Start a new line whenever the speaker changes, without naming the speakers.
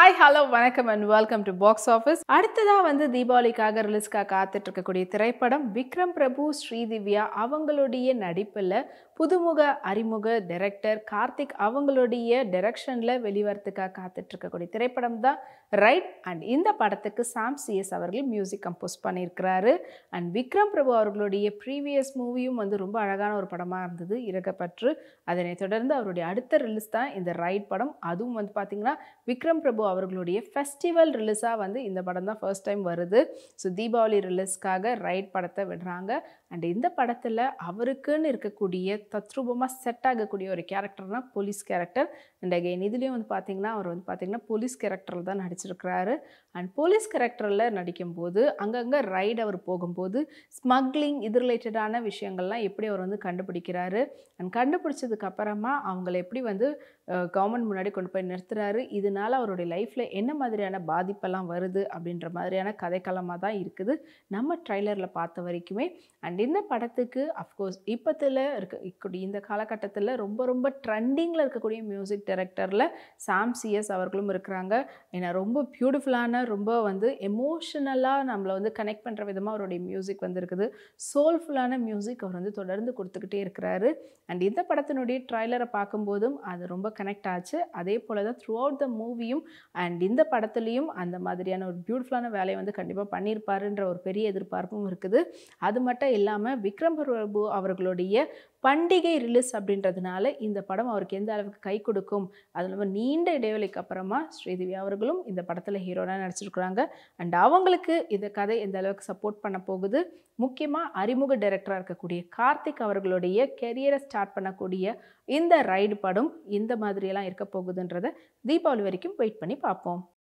hi hello வணக்கம் and welcome to box office அடுத்ததா வந்து தீபாவளிக்காக ரிலீஸ்க்காக காத்துட்டு இருக்கக்கூடிய திரைப்படம் விக்ரம் பிரபு ஸ்ரீதிவ்யா அவங்களுடைய நடிப்பில் புதுமுக அறிமுக டைரக்டர் கார்த்திக் அவங்களுடைய டைரக்ஷனில் வெளிவரத்துக்காக காத்துட்டு இருக்கக்கூடிய திரைப்படம் தான் ரைட் அண்ட் இந்த படத்துக்கு சாம் சிஎஸ் அவர்கள் மியூசிக் கம்போஸ் பண்ணியிருக்கிறாரு அண்ட் விக்ரம் பிரபு அவர்களுடைய ப்ரீவியஸ் மூவியும் வந்து ரொம்ப அழகான ஒரு படமாக இருந்தது இறக்கப்பற்று அதனைத் தொடர்ந்து அவருடைய அடுத்த ரிலீஸ் தான் இந்த ரைட் படம் அதுவும் வந்து பார்த்திங்கன்னா விக்ரம் பிரபு அவர்களுடைய ஃபெஸ்டிவல் ரிலீஸாக வந்து இந்த படம் தான் ஃபர்ஸ்ட் டைம் வருது ஸோ தீபாவளி ரிலீஸ்க்காக ரைட் படத்தை விடுறாங்க அண்ட் இந்த படத்தில் அவருக்குன்னு இருக்கக்கூடிய தத்ரூபமாக செட் ஆகக்கூடிய ஒரு கேரக்டர்னா போலீஸ் கேரக்டர் அண்ட் அகைன் இதுலேயும் வந்து பார்த்திங்கன்னா அவர் வந்து பார்த்திங்கன்னா போலீஸ் கேரக்டரில் தான் நடிச்சிருக்கிறாரு அண்ட் போலீஸ் கேரக்டரில் நடிக்கும்போது அங்கங்கே ரைடு அவர் போகும்போது ஸ்மக்லிங் இது ரிலேட்டடான விஷயங்கள்லாம் எப்படி அவர் வந்து கண்டுபிடிக்கிறாரு அண்ட் கண்டுபிடிச்சதுக்கு அப்புறமா அவங்கள எப்படி வந்து கவர்மெண்ட் முன்னாடி கொண்டு போய் நிறுத்துறாரு இதனால அவருடைய லைஃப்பில் என்ன மாதிரியான பாதிப்பெல்லாம் வருது அப்படின்ற மாதிரியான கதைக்களமாக தான் இருக்குது நம்ம ட்ரைலரில் பார்த்த வரைக்குமே அண்ட் இந்த படத்துக்கு அஃப்கோர்ஸ் இப்போத்தில் இருக்க இருக்கக்கூடிய இந்த காலகட்டத்தில் ரொம்ப ரொம்ப ட்ரெண்டிங்கில் இருக்கக்கூடிய மியூசிக் டைரக்டரில் சாம் சிஎஸ் அவர்களும் இருக்கிறாங்க ஏன்னா ரொம்ப பியூட்டிஃபுல்லான ரொம்ப வந்து எமோஷனலாக நம்மளை வந்து கனெக்ட் பண்ணுற விதமாக அவருடைய மியூசிக் வந்து இருக்குது சோல்ஃபுல்லான மியூசிக் அவர் வந்து தொடர்ந்து கொடுத்துக்கிட்டே இருக்கிறாரு அண்ட் இந்த படத்தினுடைய ட்ரைலரை பார்க்கும்போதும் அது ரொம்ப கனெக்ட் ஆச்சு அதே போல் தான் த்ரூ அவுட் த மூவியும் அண்ட் இந்த படத்துலேயும் அந்த மாதிரியான ஒரு பியூட்டிஃபுல்லான வேலையை வந்து கண்டிப்பாக பண்ணியிருப்பாருன்ற ஒரு பெரிய எதிர்பார்ப்பும் இருக்குது அது மட்டும் இல்லாமல் விக்ரம் பிரபு அவர்களுடைய பண்டிகை ரிலீஸ் அப்படின்றதுனால இந்த படம் அவருக்கு எந்த அளவுக்கு கை கொடுக்கும் அது இல்லாமல் நீண்ட இடைவெளிக்கு அப்புறமா ஸ்ரீதிவி அவர்களும் இந்த படத்தில் ஹீரோனாக நடிச்சிருக்கிறாங்க அண்ட் அவங்களுக்கு இந்த கதை எந்த அளவுக்கு சப்போர்ட் பண்ண போகுது முக்கியமாக அறிமுக டைரக்டராக இருக்கக்கூடிய கார்த்திக் அவர்களுடைய கெரியரை ஸ்டார்ட் பண்ணக்கூடிய இந்த ரைடு படம் இந்த மாதிரியெல்லாம் இருக்க போகுதுன்றதை தீபாவளி வரைக்கும் வெயிட் பண்ணி பார்ப்போம்